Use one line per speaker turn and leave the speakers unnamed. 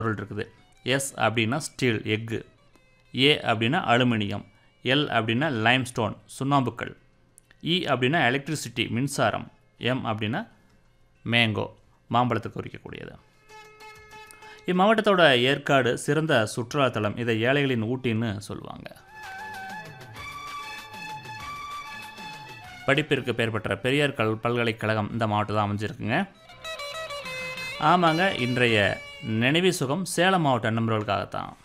பொருள் இருக்குது எஸ் அப்படின்னா ஸ்டீல் எக்கு ஏ அப்படின்னா அலுமினியம் எல் அப்படின்னா லைம்ஸ்டோன் சுண்ணாம்புக்கல் இ அப்படின்னா எலக்ட்ரிசிட்டி மின்சாரம் எம் அப்படின்னா மேங்கோ மாம்பழத்தை குறிக்கக்கூடியது இம்மாவட்டத்தோட ஏற்காடு சிறந்த சுற்றுலாத்தலம் இதை ஏழைகளின் ஊட்டின்னு சொல்லுவாங்க படிப்பிற்கு பெயர் பெற்ற பெரியார் கல் பல்கலைக்கழகம் இந்த மாவட்டம் தான் அமைஞ்சிருக்குங்க ஆமாங்க இன்றைய நினைவு சுகம் சேலம் மாவட்ட நண்பர்களுக்காகத்தான்